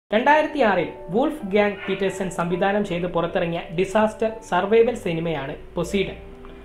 രണ്ടായിരത്തി ആറിൽ wolf gang Pietersen സംവിധാനം ചെയ്ത് പുറത്തിറങ്ങിയ ഡിസാസ്റ്റർ സർവൈവൽ സിനിമയാണ് പൊസീഡൻ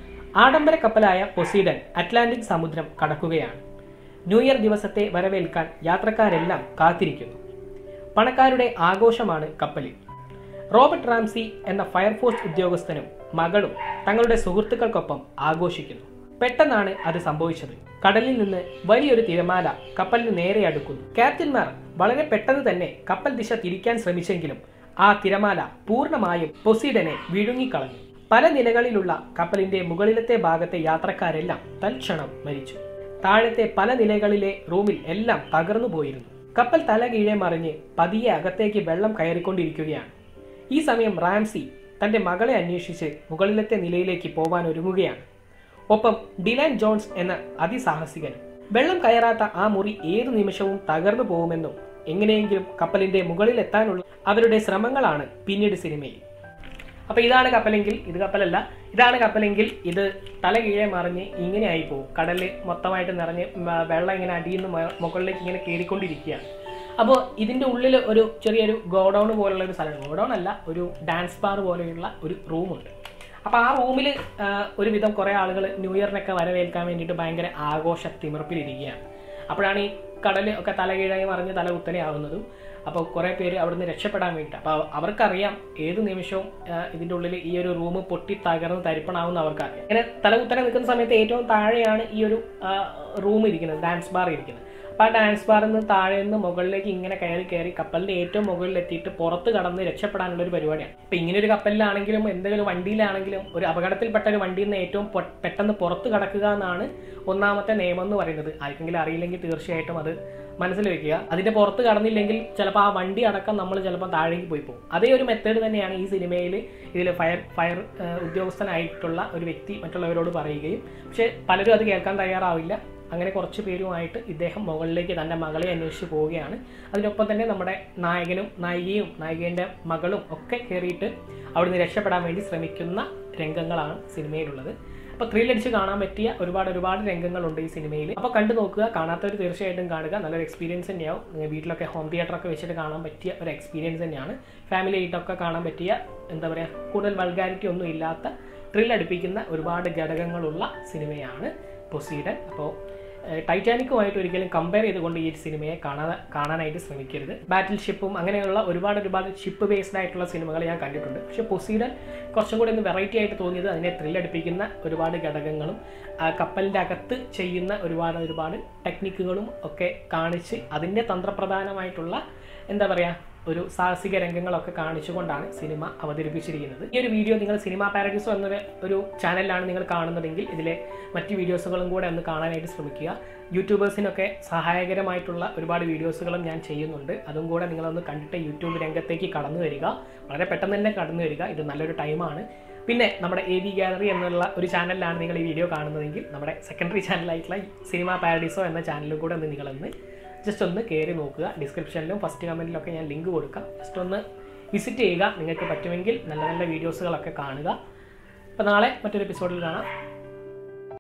ആഡംബര കപ്പലായ പൊസീഡൻ അറ്റ്ലാന്റിക് സമുദ്രം കടക്കുകയാണ് ന്യൂ ഇയർ ദിവസത്തെ വരവേൽക്കാൻ യാത്രക്കാരെല്ലാം കാത്തിരിക്കുന്നു പണക്കാരുടെ ആഘോഷമാണ് കപ്പലിൽ റോബർട്ട് റാംസി എന്ന ഫയർഫോഴ്സ് ഉദ്യോഗസ്ഥനും മകളും തങ്ങളുടെ സുഹൃത്തുക്കൾക്കൊപ്പം ആഘോഷിക്കുന്നു പെട്ടെന്നാണ് അത് സംഭവിച്ചത് കടലിൽ നിന്ന് വലിയൊരു തിരമാല കപ്പലിന് നേരെ അടുക്കുന്നു ക്യാപ്റ്റന്മാർ വളരെ പെട്ടെന്ന് തന്നെ കപ്പൽ ദിശ തിരിക്കാൻ ശ്രമിച്ചെങ്കിലും ആ തിരമാല പൂർണ്ണമായും പൊസീഡനെ വിഴുങ്ങിക്കളഞ്ഞു പല നിലകളിലുള്ള കപ്പലിന്റെ മുകളിലത്തെ ഭാഗത്തെ യാത്രക്കാരെല്ലാം തൽക്ഷണം മരിച്ചു താഴത്തെ പല നിലകളിലെ റൂമിൽ എല്ലാം തകർന്നു പോയിരുന്നു കപ്പൽ തല കീഴെ മറിഞ്ഞ് പതിയെ അകത്തേക്ക് വെള്ളം കയറിക്കൊണ്ടിരിക്കുകയാണ് ഈ സമയം റാംസി തന്റെ മകളെ അന്വേഷിച്ച് മുകളിലത്തെ നിലയിലേക്ക് പോവാൻ ഒരുങ്ങുകയാണ് ഒപ്പം ഡിലാൻ ജോൺസ് എന്ന അതിസാഹസികനും വെള്ളം കയറാത്ത ആ മുറി ഏതു നിമിഷവും തകർന്നു പോകുമെന്നും എങ്ങനെയെങ്കിലും കപ്പലിന്റെ മുകളിൽ എത്താനുള്ള അവരുടെ ശ്രമങ്ങളാണ് പിന്നീട് സിനിമയിൽ അപ്പൊ ഇതാണ് കപ്പലെങ്കിൽ ഇത് കപ്പലല്ല ഇതാണ് കപ്പലെങ്കിൽ ഇത് തല കീഴെ മറിഞ്ഞ് ഇങ്ങനെ ആയി പോകും കടല് മൊത്തമായിട്ട് നിറഞ്ഞ് മ- വെള്ളം ഇങ്ങനെ അടിയിൽ നിന്ന് മ- മുകളിലേക്ക് ഇങ്ങനെ കയറിക്കൊണ്ടിരിക്കുകയാണ് അപ്പോൾ ഇതിന്റെ ഉള്ളിൽ ഒരു ചെറിയൊരു ഗോഡൗൺ പോലുള്ള ഒരു സ്ഥലമാണ് ഗോഡൗൺ അല്ല ഒരു ഡാൻസ് ബാർ പോലെയുള്ള ഒരു റൂമുണ്ട് അപ്പോൾ ആ റൂമിൽ ഒരുവിധം കുറേ ആളുകൾ ന്യൂ ഇയറിനൊക്കെ വരവേൽക്കാൻ വേണ്ടിയിട്ട് ഭയങ്കര ആഘോഷ തിമിർപ്പിലിരിക്കുകയാണ് അപ്പോഴാണ് ഈ കടൽ ഒക്കെ തലകീഴായി മറിഞ്ഞ് തല കുത്തനെ ആവുന്നതും അപ്പോൾ കുറേ പേര് അവിടുന്ന് രക്ഷപ്പെടാൻ വേണ്ടിയിട്ട് അപ്പോൾ അവർക്കറിയാം ഏത് നിമിഷവും ആ, ഇതിൻ്റെ ഉള്ളിൽ ഈ ഒരു റൂം പൊട്ടി തകർന്ന് തരിപ്പണാവുന്ന അവർക്കറിയാം ഇങ്ങനെ തലകുത്തനെ നിൽക്കുന്ന സമയത്ത് ഏറ്റവും താഴെയാണ് ഈ ഒരു റൂം ഇരിക്കുന്നത് ഡാൻസ് ബാർ ഇരിക്കുന്നത് അപ്പോൾ ആ ഡാൻസ് ബാറിൽ നിന്ന് താഴെ നിന്ന് മുകളിലേക്ക് ഇങ്ങനെ കയറി കയറി കപ്പലിൻ്റെ ഏറ്റവും മുകളിൽ എത്തിയിട്ട് പുറത്ത് കടന്ന് രക്ഷപ്പെടാനുള്ള ഒരു പരിപാടിയാണ് ഇപ്പം ഇങ്ങനെ ഒരു കപ്പലിലാണെങ്കിലും എന്തെങ്കിലും വണ്ടിയിലാണെങ്കിലും ഒരു അപകടത്തിൽപ്പെട്ട ഒരു വണ്ടിയിൽ നിന്ന് ഏറ്റവും പൊ- പെട്ടെന്ന് പുറത്ത് കടക്കുക എന്നാണ് ഒന്നാമത്തെ നിയമം എന്ന് പറയുന്നത് ആർക്കെങ്കിലും അറിയില്ലെങ്കിൽ തീർച്ചയായിട്ടും അത് മനസ്സിൽ വെക്കുക അതിന്റെ പുറത്ത് കടന്നില്ലെങ്കിൽ ചിലപ്പോൾ ആ വണ്ടി അടക്കം നമ്മൾ ചിലപ്പോൾ താഴേക്ക് പോയി പോകും അതേ ഒരു മെത്തേഡ് തന്നെയാണ് ഈ സിനിമയിൽ ഇതിൽ ഫയർ ഫയർ ഏഹ്, ഉദ്യോഗസ്ഥനായിട്ടുള്ള ഒരു വ്യക്തി മറ്റുള്ളവരോട് പറയുകയും പക്ഷേ പലരും അത് കേൾക്കാൻ തയ്യാറാവില്ല അങ്ങനെ കുറച്ച് പേരുമായിട്ട് ഇദ്ദേഹം മുകളിലേക്ക് തൻ്റെ മകളെ അന്വേഷിച്ച് പോവുകയാണ് അതിനൊപ്പം തന്നെ നമ്മുടെ നായകനും നായികയും നായികേൻ്റെ മകളും ഒക്കെ കയറിയിട്ട് അവിടുന്ന് രക്ഷപ്പെടാൻ വേണ്ടി ശ്രമിക്കുന്ന രംഗങ്ങളാണ് സിനിമയിലുള്ളത് അപ്പോൾ ത്രില്ലടിച്ച് കാണാൻ പറ്റിയ ഒരുപാട് ഒരുപാട് രംഗങ്ങളുണ്ട് ഈ സിനിമയിൽ അപ്പോൾ കണ്ടു നോക്കുക കാണാത്തവർ തീർച്ചയായിട്ടും കാണുക നല്ലൊരു എക്സ്പീരിയൻസ് തന്നെയാവും നിങ്ങൾ വീട്ടിലൊക്കെ ഹോം തിയേറ്ററൊക്കെ വെച്ചിട്ട് കാണാൻ പറ്റിയ ഒരു എക്സ്പീരിയൻസ് തന്നെയാണ് ഫാമിലി ആയിട്ടൊക്കെ കാണാൻ പറ്റിയ എന്താ പറയുക കൂടുതൽ വൾഗാരിറ്റി ഒന്നും ഇല്ലാത്ത ത്രിൽ അടുപ്പിക്കുന്ന ഒരുപാട് ഘടകങ്ങളുള്ള സിനിമയാണ് പൊസീഡൻ അപ്പോൾ ടൈറ്റാനിക്കുമായിട്ട് ഒരിക്കലും കമ്പയർ ചെയ്തുകൊണ്ട് ഈ സിനിമയെ കാണാൻ കാണാനായിട്ട് ശ്രമിക്കരുത് ബാറ്റിൽ ഷിപ്പും അങ്ങനെയുള്ള ഒരുപാട് ഒരുപാട് ഷിപ്പ് ബേസ്ഡ് ആയിട്ടുള്ള സിനിമകൾ ഞാൻ കണ്ടിട്ടുണ്ട് പക്ഷേ പൊസീഡൻ കുറച്ചും കൂടി ഒന്ന് വെറൈറ്റി ആയിട്ട് തോന്നിയത് അതിനെ ത്രില്ലടിപ്പിക്കുന്ന ഒരുപാട് ഘടകങ്ങളും ആ കപ്പലിൻ്റെ അകത്ത് ചെയ്യുന്ന ഒരുപാട് ഒരുപാട് ടെക്നിക്കുകളും ഒക്കെ കാണിച്ച് അതിൻ്റെ തന്ത്രപ്രധാനമായിട്ടുള്ള എന്താ പറയുക ഒരു സാഹസിക രംഗങ്ങളൊക്കെ കാണിച്ചുകൊണ്ടാണ് സിനിമ അവതരിപ്പിച്ചിരിക്കുന്നത് ഈ ഒരു വീഡിയോ നിങ്ങൾ സിനിമ പാരഡൈസോ എന്നൊരു ഒരു ചാനലിലാണ് നിങ്ങൾ കാണുന്നതെങ്കിൽ ഇതിലെ മറ്റ് വീഡിയോസുകളും കൂടെ ഒന്ന് കാണാനായിട്ട് ശ്രമിക്കുക യൂട്യൂബേഴ്സിനൊക്കെ സഹായകരമായിട്ടുള്ള ഒരുപാട് വീഡിയോസുകളും ഞാൻ ചെയ്യുന്നുണ്ട് അതും കൂടെ നിങ്ങളൊന്ന് കണ്ടിട്ട് യൂട്യൂബ് രംഗത്തേക്ക് കടന്നു വരിക വളരെ പെട്ടെന്ന് തന്നെ കടന്നു വരിക ഇത് നല്ലൊരു ടൈമാണ് പിന്നെ നമ്മുടെ എ വി ഗാലറി എന്നുള്ള ഒരു ചാനലിലാണ് നിങ്ങൾ ഈ വീഡിയോ കാണുന്നതെങ്കിൽ നമ്മുടെ സെക്കൻഡറി ചാനലായിട്ടുള്ള സിനിമ പാരഡൈസോ എന്ന ചാനലും കൂടെ ഒന്ന് നിങ്ങളൊന്ന് ജസ്റ്റ് ഒന്ന് കയറി നോക്കുക ഡിസ്ക്രിപ്ഷനിലും ഫസ്റ്റ് കമൻറ്റിലൊക്കെ ഞാൻ ലിങ്ക് കൊടുക്കാം ജസ്റ്റ് ഒന്ന് വിസിറ്റ് ചെയ്യുക നിങ്ങൾക്ക് പറ്റുമെങ്കിൽ നല്ല നല്ല വീഡിയോസുകളൊക്കെ കാണുക അപ്പോൾ നാളെ മറ്റൊരു എപ്പിസോഡിൽ കാണാം